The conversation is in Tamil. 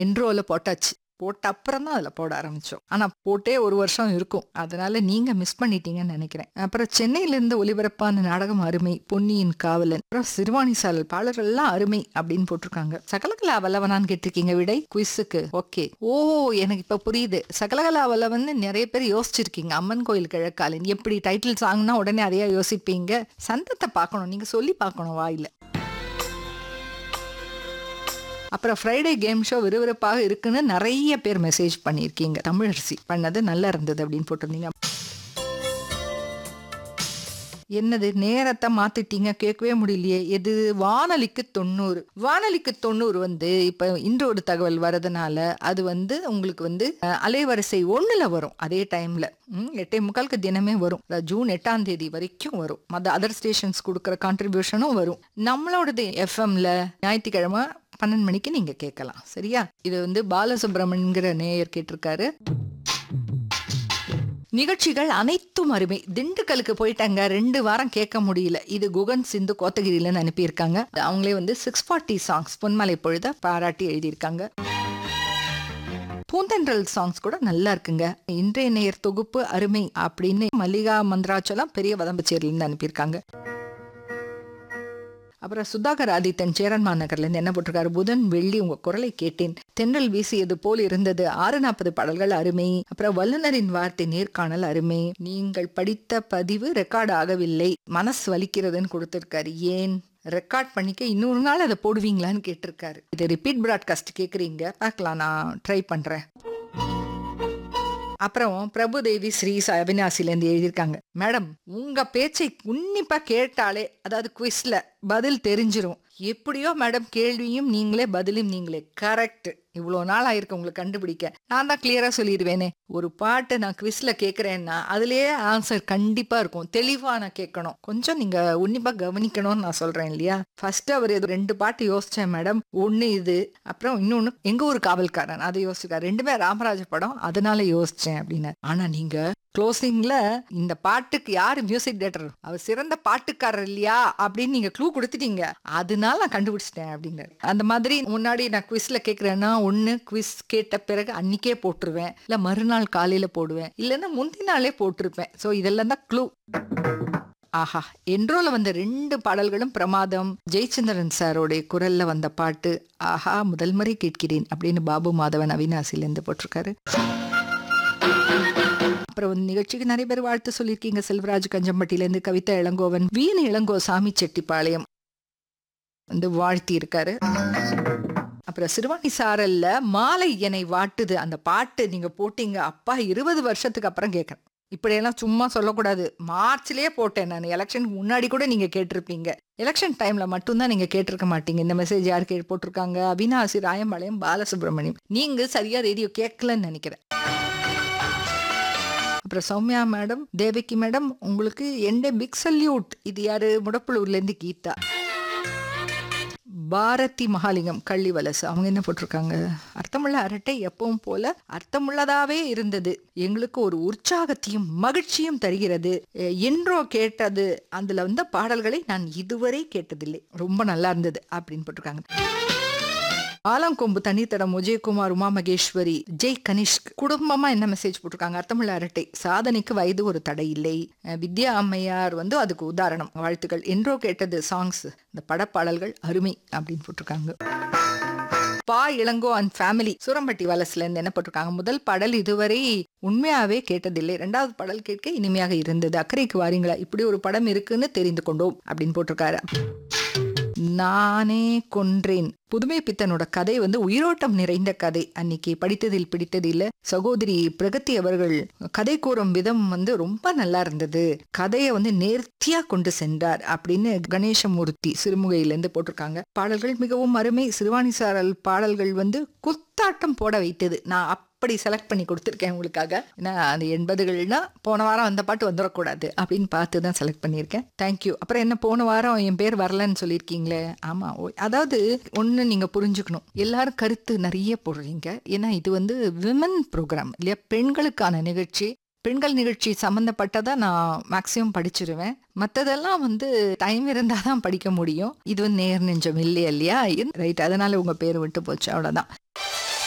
இன்ட்ரோல போட்டாச்சு போட்ட அப்புறம் தான் அதில் போட ஆரம்பிச்சோம் ஆனா போட்டே ஒரு வருஷம் இருக்கும் அதனால நீங்க மிஸ் பண்ணிட்டீங்கன்னு நினைக்கிறேன் அப்புறம் சென்னையிலிருந்து ஒலிபரப்பான நாடகம் அருமை பொன்னியின் காவலன் அப்புறம் சிறுவாணி சாலல் பாடல்கள் எல்லாம் அருமை அப்படின்னு போட்டிருக்காங்க சகலகலா வல்லவனான்னு கேட்டிருக்கீங்க விடை குயிஸுக்கு ஓகே ஓ எனக்கு இப்ப புரியுது சகலகலா வல்லவன் நிறைய பேர் யோசிச்சிருக்கீங்க அம்மன் கோயில் கிழக்காலன் எப்படி டைட்டில் சாங்னா உடனே அதையா யோசிப்பீங்க சந்தத்தை பார்க்கணும் நீங்க சொல்லி பார்க்கணும் வாயில அப்புறம் ஃப்ரைடே கேம் ஷோ விறுவிறுப்பாக இருக்குன்னு நிறைய பேர் மெசேஜ் பண்ணியிருக்கீங்க தமிழரசி பண்ணது நல்லா இருந்தது அப்படின்னு போட்டிருந்தீங்க என்னது நேரத்தை மாத்திட்டீங்க கேட்கவே முடியலையே எது வானொலிக்கு தொண்ணூறு வானொலிக்கு தொண்ணூறு வந்து இப்ப இன்று ஒரு தகவல் வரதுனால அது வந்து உங்களுக்கு வந்து அஹ், அலைவரிசை ஒண்ணுல வரும் அதே டைம்ல ம், எட்டே முக்காலுக்கு தினமே வரும் அதாவது ஜூன் எட்டாம் தேதி வரைக்கும் வரும் மற்ற அதர் ஸ்டேஷன்ஸ் கொடுக்குற கான்ட்ரிபியூஷனும் வரும் நம்மளோடது எஃப்எம்ல ஞாயிற்றுக்கிழமை பன்னெண்டு மணிக்கு நீங்க கேட்கலாம் சரியா இது வந்து பாலசுப்ரமணியங்கிற நேயர் கேட்டிருக்காரு நிகழ்ச்சிகள் அனைத்தும் அருமை திண்டுக்கலுக்கு போயிட்டாங்க ரெண்டு வாரம் கேட்க முடியல இது குகன் சிந்து கோத்தகிரிலன்னு அனுப்பியிருக்காங்க அவங்களே வந்து சிக்ஸ் ஃபார்ட்டி சாங்ஸ் பொன்மலை பொழுத பாராட்டி எழுதியிருக்காங்க பூந்தென்றல் சாங்ஸ் கூட நல்லா இருக்குங்க இன்றைய நேயர் தொகுப்பு அருமை அப்படின்னு மல்லிகா மந்திராச்சலம் பெரிய வதம்பச்சேரியிலிருந்து அனுப்பியிருக்காங்க அப்புறம் சுதாகர் ஆதித்தன் சேரன்மா நகர்ல இருந்து என்ன போட்டிருக்காரு புதன் வெள்ளி உங்க குரலை கேட்டேன் தென்றல் வீசியது போல் இருந்தது ஆறு நாற்பது பாடல்கள் அருமை அப்புறம் வல்லுனரின் வார்த்தை நேர்காணல் அருமை நீங்கள் படித்த பதிவு ரெக்கார்ட் ஆகவில்லை மனசு வலிக்கிறதுன்னு கொடுத்திருக்காரு ஏன் ரெக்கார்ட் பண்ணிக்க இன்னொரு நாள் அதை போடுவீங்களான்னு கேட்டிருக்காரு இது ரிப்பீட் ப்ராட்காஸ்ட் கேக்குறீங்க பார்க்கலாம் நான் ட்ரை பண்றேன் அப்புறம் பிரபுதேவி ஸ்ரீ அவினாசிலேருந்து எழுதியிருக்காங்க மேடம் உங்க பேச்சை உன்னிப்பா கேட்டாலே அதாவது குவிஸ்ல பதில் தெரிஞ்சிரும் எப்படியோ மேடம் கேள்வியும் நீங்களே பதிலும் நீங்களே கரெக்ட் இவ்வளோ நாள் ஆயிருக்கு உங்களுக்கு கண்டுபிடிக்க நான் தான் கிளியரா சொல்லிடுவேனே ஒரு பாட்டு நான் குவிஸ்ல கேட்குறேன்னா அதுலயே ஆன்சர் கண்டிப்பா இருக்கும் தெளிவா நான் கேட்கணும் கொஞ்சம் நீங்க உன்னிப்பா கவனிக்கணும்னு நான் சொல்றேன் இல்லையா ஃபர்ஸ்ட் அவர் இது ரெண்டு பாட்டு யோசிச்சேன் மேடம் ஒன்னு இது அப்புறம் இன்னொன்னு எங்க ஊர் காவல்காரன் அதை யோசிச்சிருக்காரு ரெண்டுமே ராமராஜ படம் அதனால யோசிச்சேன் அப்படின்னு ஆனா நீங்க க்ளோசிங்ல இந்த பாட்டுக்கு யாரு மியூசிக் டேரக்டர் அவர் சிறந்த பாட்டுக்காரர் இல்லையா அப்படின்னு நீங்க க்ளூ கொடுத்துட்டீங்க அதனால நான் கண்டுபிடிச்சிட்டேன் அப்படிங்கிறாரு அந்த மாதிரி முன்னாடி நான் குவிஸ்ல கேட்கறேன்னா ஒண்ணு குவிஸ் கேட்ட பிறகு அன்னைக்கே போட்டுருவேன் இல்ல மறுநாள் காலையில போடுவேன் இல்லைன்னா முந்தின நாளே போட்டிருப்பேன் ஸோ இதெல்லாம் தான் க்ளூ ஆஹா என்றோல வந்த ரெண்டு பாடல்களும் பிரமாதம் ஜெயச்சந்திரன் சாரோடைய குரல்ல வந்த பாட்டு ஆஹா முதல் முறை கேட்கிறேன் அப்படின்னு பாபு மாதவன் அவினாசிலேருந்து போட்டிருக்காரு அப்புறம் வந்து நிகழ்ச்சிக்கு நிறைய பேர் வாழ்த்து சொல்லியிருக்கீங்க செல்வராஜ் கஞ்சம்பட்டியிலேருந்து கவிதா இளங்கோவன் வீணு இளங்கோ சாமி செட்டிப்பாளையம் வந்து வாழ்த்தி இருக்காரு அப்புறம் சிறுவாணி சாரல்ல மாலை என்னை வாட்டுது அந்த பாட்டு நீங்க போட்டீங்க அப்பா இருபது வருஷத்துக்கு அப்புறம் கேட்கறேன் இப்படியெல்லாம் சும்மா சொல்லக்கூடாது மார்ச்லயே போட்டேன் நான் எலெக்ஷனுக்கு முன்னாடி கூட நீங்க கேட்டிருப்பீங்க எலெக்ஷன் டைம்ல மட்டும்தான் நீங்க கேட்டிருக்க மாட்டீங்க இந்த மெசேஜ் யார் கே போட்டிருக்காங்க அவினாசி ராயம்பாளையம் பாலசுப்ரமணியம் நீங்க சரியா ரேடியோ கேட்கலன்னு நினைக்கிறேன் அப்புறம் சௌமியா மேடம் தேவகி மேடம் உங்களுக்கு எந்த பிக் சல்யூட் இது யாரு முடப்புலூர்ல இருந்து கீதா பாரதி மகாலிங்கம் கள்ளி வலசு அவங்க என்ன போட்டிருக்காங்க அர்த்தமுள்ள அரட்டை எப்பவும் போல அர்த்தமுள்ளதாவே இருந்தது எங்களுக்கு ஒரு உற்சாகத்தையும் மகிழ்ச்சியும் தருகிறது எ- என்றோ கேட்டது அதுல வந்த பாடல்களை நான் இதுவரை கேட்டதில்லை ரொம்ப நல்லா இருந்தது அப்படின்னு போட்டிருக்காங்க ஆலங்கொம்பு தனித்தடம் விஜயகுமார் உமா மகேஸ்வரி ஜெய் கனிஷ்க் குடும்பமா என்ன மெசேஜ் போட்டிருக்காங்க அர்த்தமுள்ள அரட்டை சாதனைக்கு வயது ஒரு தடை இல்லை அஹ் வித்யா அம்மையார் வந்து அதுக்கு உதாரணம் வாழ்த்துக்கள் என்றோ கேட்டது சாங்ஸ் இந்த படப்பாடல்கள் அருமை அப்படின்னு போட்டிருக்காங்க பா இளங்கோ அண்ட் ஃபேமிலி சூரம்பட்டி வலசுல இருந்து என்ன போட்டிருக்காங்க முதல் பாடல் இதுவரை உண்மையாவே கேட்டதில்லை ரெண்டாவது பாடல் கேட்க இனிமையாக இருந்தது அக்கறைக்கு வாரீங்களா இப்படி ஒரு படம் இருக்குன்னு தெரிந்து கொண்டோம் அப்படின்னு போட்டிருக்காரு நானே கொன்றேன் புதுமை பித்தனோட கதை வந்து உயிரோட்டம் நிறைந்த கதை அன்னைக்கு படித்ததில் பிடித்ததில்ல சகோதரி பிரகதி அவர்கள் கதை கூறும் விதம் வந்து ரொம்ப நல்லா இருந்தது கதையை வந்து நேர்த்தியா கொண்டு சென்றார் அப்படின்னு கணேசமூர்த்தி சிறுமுகையிலேருந்து போட்டிருக்காங்க பாடல்கள் மிகவும் அருமை சிறுவாணி சாரல் பாடல்கள் வந்து குத்தாட்டம் போட வைத்தது நான் அப்படி செலக்ட் பண்ணி கொடுத்துருக்கேன் உங்களுக்காக ஏன்னா அந்த எண்பதுகள்னா போன வாரம் அந்த பாட்டு வந்துடக்கூடாது அப்படின்னு பார்த்து தான் செலக்ட் பண்ணியிருக்கேன் தேங்க்யூ அப்புறம் என்ன போன வாரம் என் பேர் வரலன்னு சொல்லியிருக்கீங்களே ஆமா ஓ அதாவது ஒன்று நீங்க புரிஞ்சுக்கணும் எல்லாரும் கருத்து நிறைய போடுறீங்க ஏன்னா இது வந்து விமன் ப்ரோக்ராம் இல்லையா பெண்களுக்கான நிகழ்ச்சி பெண்கள் நிகழ்ச்சி சம்மந்தப்பட்டதா நான் மேக்சிமம் படிச்சிருவேன் மற்றதெல்லாம் வந்து டைம் இருந்தால் தான் படிக்க முடியும் இது வந்து நேர் நெஞ்சம் இல்லையா இல்லையா ரைட் அதனால உங்க பேர் விட்டு போச்சு அவ்வளோதான்